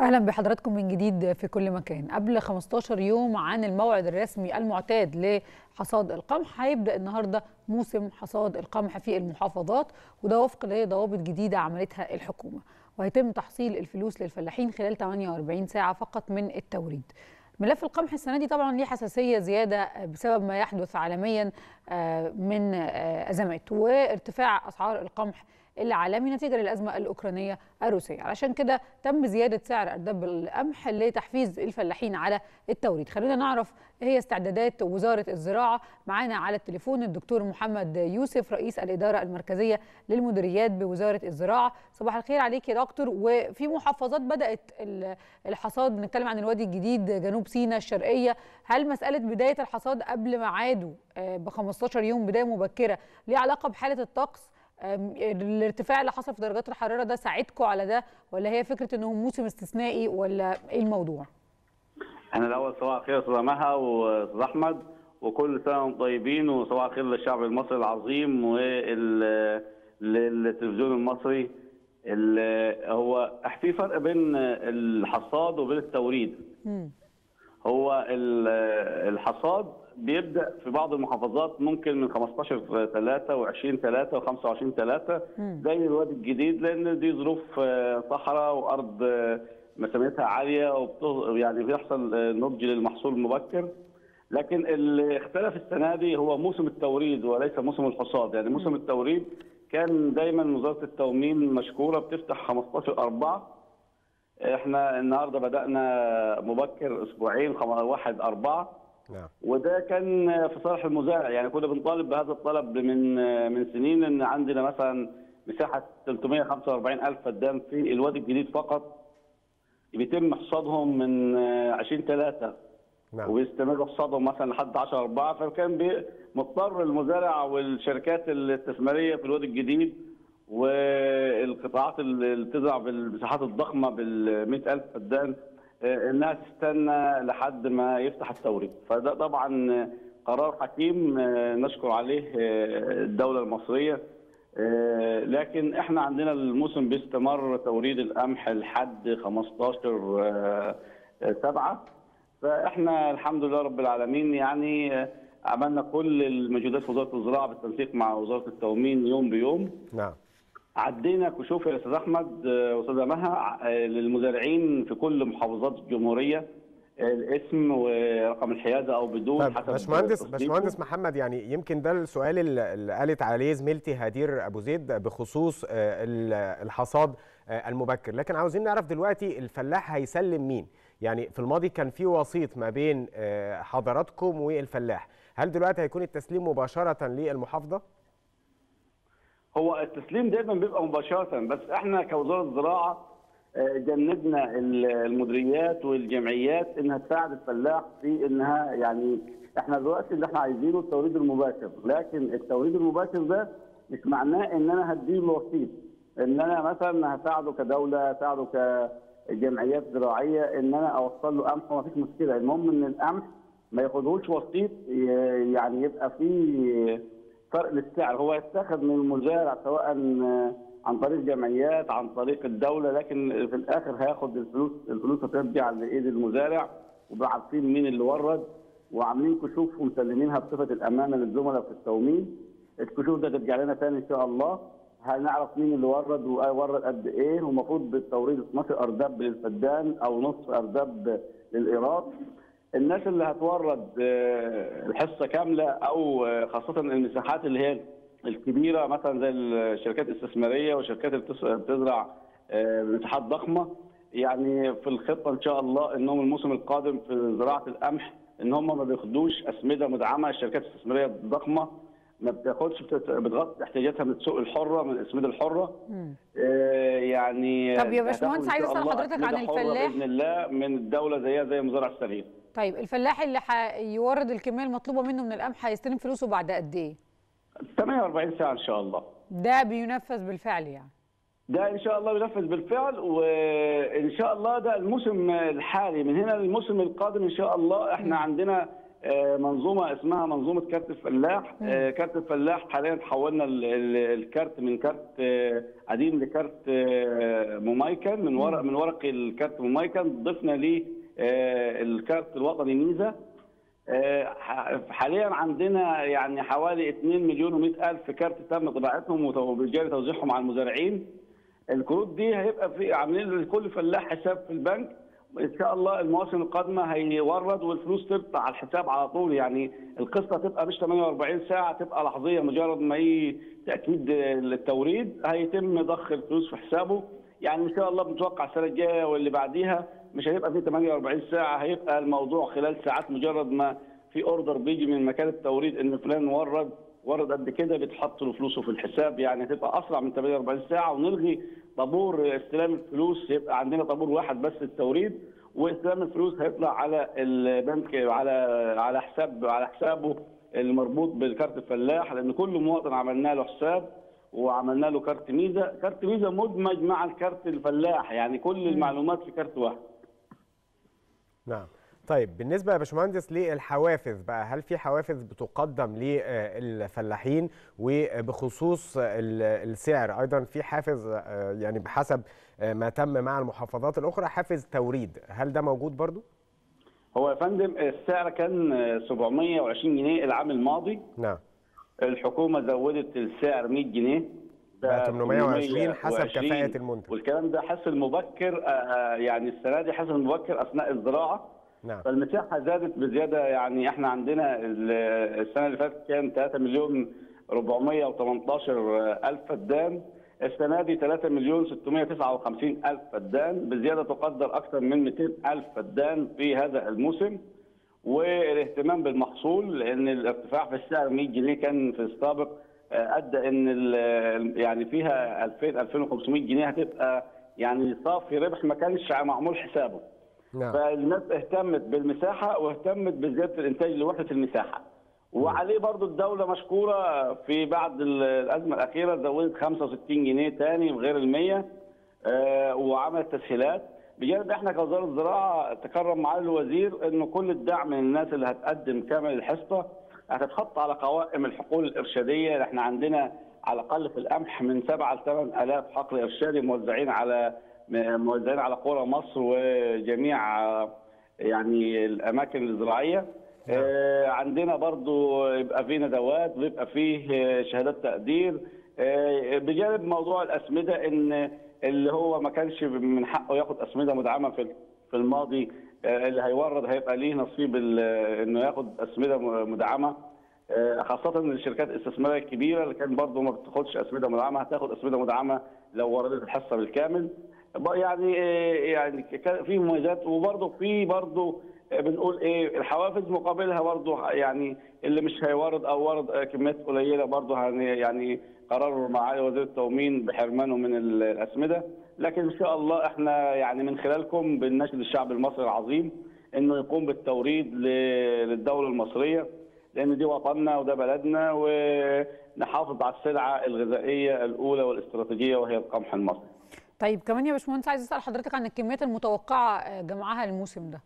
اهلا بحضراتكم من جديد في كل مكان قبل 15 يوم عن الموعد الرسمي المعتاد لحصاد القمح هيبدا النهارده موسم حصاد القمح في المحافظات وده وفق لضوابط جديده عملتها الحكومه وهيتم تحصيل الفلوس للفلاحين خلال 48 ساعه فقط من التوريد ملف القمح السنه دي طبعا ليه حساسيه زياده بسبب ما يحدث عالميا من ازمات وارتفاع اسعار القمح العالمي نتيجه للازمه الاوكرانيه الروسيه علشان كده تم زياده سعر ارداب القمح لتحفيز الفلاحين على التوريد خلينا نعرف ايه هي استعدادات وزاره الزراعه معانا على التليفون الدكتور محمد يوسف رئيس الاداره المركزيه للمديريات بوزاره الزراعه صباح الخير عليك يا دكتور وفي محافظات بدات الحصاد بنتكلم عن الوادي الجديد جنوب سيناء الشرقيه هل مساله بدايه الحصاد قبل ميعاده ب 15 يوم بدايه مبكره ليه علاقه بحاله الطقس الارتفاع اللي حصل في درجات الحراره ده ساعدكم على ده ولا هي فكره انه موسم استثنائي ولا ايه الموضوع؟ احنا الاول صباح الخير استاذ مها واستاذ احمد وكل سنه وانتم طيبين وصباح الخير للشعب المصري العظيم وللتلفزيون المصري هو في فرق بين الحصاد وبين التوريد م. هو الحصاد بيبدا في بعض المحافظات ممكن من 15 3 و20 3 و25 3 زي الوادي الجديد لان دي ظروف صحراء وارض مساميتها عاليه وبتغ... يعني بيحصل نضج للمحصول مبكر لكن اللي اختلف السنه دي هو موسم التوريد وليس موسم الحصاد يعني موسم التوريد كان دايما وزاره التومين مشكوره بتفتح 15 4 احنا النهارده بدانا مبكر اسبوعين 1 4 نعم. وده كان في صالح المزارع يعني كنا بنطالب بهذا الطلب من من سنين ان عندنا مثلا مساحه 345 الف فدان في الوادي الجديد فقط بيتم حصادهم من 20 3 نعم. وبيستمر حصادهم مثلا لحد 10 4 فكان مضطر المزارع والشركات الاستثماريه في الوادي الجديد والقطاعات اللي بتزرع بالمساحات الضخمه بال 100000 فدان انها تستنى لحد ما يفتح التوريد فده طبعا قرار حكيم نشكر عليه الدوله المصريه لكن احنا عندنا الموسم بيستمر توريد القمح لحد 15 7 فاحنا الحمد لله رب العالمين يعني عملنا كل المجهودات في وزاره الزراعه بالتنسيق مع وزاره التومين يوم بيوم نعم عدينا كشوف يا استاذ احمد واستاذه مها للمزارعين في كل محافظات الجمهوريه الاسم ورقم الحيازه او بدون طيب حسب باشمهندس باشمهندس محمد يعني يمكن ده السؤال اللي قالت عليه زميلتي هدير ابو زيد بخصوص الحصاد المبكر لكن عاوزين نعرف دلوقتي الفلاح هيسلم مين يعني في الماضي كان في وسيط ما بين حضراتكم والفلاح هل دلوقتي هيكون التسليم مباشره للمحافظه هو التسليم دايما بيبقى مباشره بس احنا كوزاره زراعه جندنا المديريات والجمعيات انها تساعد الفلاح في انها يعني احنا دلوقتي اللي احنا عايزينه التوريد المباشر لكن التوريد المباشر ده مش معناه ان انا هديله وسيط ان انا مثلا هساعده كدوله هساعده كجمعيات زراعيه ان انا اوصل له قمح وما فيش مشكله المهم ان القمح ما ياخدهوش وسيط يعني يبقى فيه فرق للسعر هو يتاخذ من المزارع سواء عن طريق جمعيات عن طريق الدوله لكن في الاخر هياخد الفلوس الفلوس هترجع لايد المزارع وعارفين مين اللي ورد وعاملين كشوف ومسلمينها بصفه الامانه للزملاء في التومين الكشوف ده ترجع لنا ثاني ان شاء الله هنعرف مين اللي ورد وورد قد ايه ومفروض بالتوريد 12 ارداب للفدان او نصف ارداب للايراد الناس اللي هتورد الحصه كامله او خاصه المساحات اللي هي الكبيره مثلا زي الشركات الاستثماريه والشركات اللي بتزرع مساحات ضخمه يعني في الخطه ان شاء الله انهم الموسم القادم في زراعه القمح ان هم ما بياخدوش اسمده مدعمه الشركات الاستثماريه الضخمه ما بتاخدش بتغطي احتياجاتها من السوق الحره من الاسمده الحره آه يعني طب يا باشمهندس عايز اسال حضرتك عن الفلاح باذن الله من الدوله زيها زي مزارع السليم طيب الفلاح اللي هيورد الكميه المطلوبه منه من القمح هيستلم فلوسه بعد قد ايه 48 ساعه ان شاء الله ده بينفذ بالفعل يعني ده ان شاء الله بينفذ بالفعل وان شاء الله ده الموسم الحالي من هنا للموسم القادم ان شاء الله احنا م. عندنا آه، منظومه اسمها منظومه كارت الفلاح آه، كارت الفلاح حاليا حولنا ال- ال- الكارت من كارت آه، قديم لكارت آه، مميكن من ورق من ورق الكارت مميكن ضفنا ليه آه، الكارت الوطني ميزه آه، ح- حاليا عندنا يعني حوالي 2 مليون و100 الف كارت تم طباعتهم وت- وبالجاري توزيعهم على المزارعين الكروت دي هيبقى في عاملين لكل فلاح حساب في البنك ان شاء الله المواسم القادمه هيورد والفلوس تبقى على الحساب على طول يعني القصه تبقى مش 48 ساعه تبقى لحظيه مجرد ما يجي تاكيد التوريد هيتم ضخ الفلوس في حسابه يعني ان شاء الله بنتوقع السنه الجايه واللي بعديها مش هيبقى في 48 ساعه هيبقى الموضوع خلال ساعات مجرد ما في اوردر بيجي من مكان التوريد ان فلان ورد ورد قد كده بيتحط له فلوسه في الحساب يعني هتبقى اسرع من 48 ساعه ونلغي طابور استلام الفلوس يبقى عندنا طابور واحد بس التوريد واستلام الفلوس هيطلع على البنك على على حساب على حسابه المربوط بالكارت الفلاح لان كل مواطن عملنا له حساب وعملنا له كارت ميزه، كارت ميزه مدمج مع الكارت الفلاح يعني كل المعلومات في كارت واحد. نعم طيب بالنسبه يا باشمهندس للحوافز بقى هل في حوافز بتقدم للفلاحين وبخصوص ال- السعر ايضا في حافز آه، يعني بحسب آه، ما تم مع المحافظات الاخرى حافز توريد هل ده موجود برضو هو يا فندم السعر كان 720 جنيه العام الماضي نعم الحكومه زودت السعر 100 جنيه بقى 820 حسب 820. كفاءة المنتج. والكلام ده حصل مبكر آه، آه، يعني السنه دي حصل مبكر اثناء الزراعه نعم فالمساحه زادت بزياده يعني احنا عندنا ال- السنه اللي فاتت كان 3 مليون 418 الف فدان السنه دي 3 مليون 659 الف فدان بزياده تقدر اكثر من 200 الف فدان في هذا الموسم والاهتمام بالمحصول لان الارتفاع في السعر 100 جنيه كان في السابق آه، ادى ان ال- يعني فيها 2000 2500 جنيه هتبقى يعني صافي ربح ما كانش معمول حسابه نعم فالناس اهتمت بالمساحه واهتمت بزياده الانتاج لوحده المساحه وعليه برضو الدوله مشكوره في بعد ال- الازمه الاخيره زودت 65 جنيه تاني غير ال 100 آه، وعملت تسهيلات بجانب احنا كوزاره زراعه تكرم معالي الوزير انه كل الدعم من الناس اللي هتقدم كامل الحصه هتتحط على قوائم الحقول الارشاديه احنا عندنا على الاقل في القمح من 7 ل 8000 حقل ارشادي موزعين على موزعين على قرى مصر وجميع آه، يعني الاماكن الزراعيه آه، عندنا برضو يبقى فيه ندوات ويبقى فيه آه، شهادات تقدير آه، بجانب موضوع الاسمده ان اللي هو ما كانش من حقه ياخد اسمده مدعمه في في الماضي آه، اللي هيورد هيبقى ليه نصيب ال- انه ياخد اسمده مدعمه آه، خاصة إن الشركات الاستثمارية الكبيرة اللي كان برضه ما بتاخدش أسمدة مدعمة هتاخد أسمدة مدعمة لو وردت الحصة بالكامل بقى يعني آه، يعني كان في مميزات وبرضه في برضه آه، بنقول ايه الحوافز مقابلها برضه يعني اللي مش هيورد او ورد آه، كميات قليله برضه هن- يعني قرار معالي وزير التموين بحرمانه من ال- الاسمده لكن ان شاء الله احنا يعني من خلالكم بنناشد الشعب المصري العظيم انه يقوم بالتوريد ل- للدوله المصريه لان دي وطننا وده بلدنا ونحافظ على السلعه الغذائيه الاولى والاستراتيجيه وهي القمح المصري. طيب كمان يا باشمهندس عايز اسال حضرتك عن الكميات المتوقعه آه، جمعها الموسم ده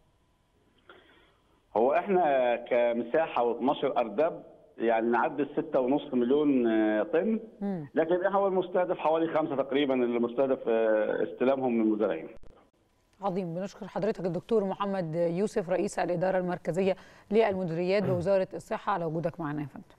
هو احنا كمساحه و12 ارداب يعني نعدي ال 6.5 مليون آه، طن مم. لكن هو المستهدف حوالي خمسه تقريبا اللي مستهدف آه، استلامهم من المزارعين. عظيم بنشكر حضرتك الدكتور محمد يوسف رئيس الاداره المركزيه للمديريات بوزاره الصحه على وجودك معنا يا فندم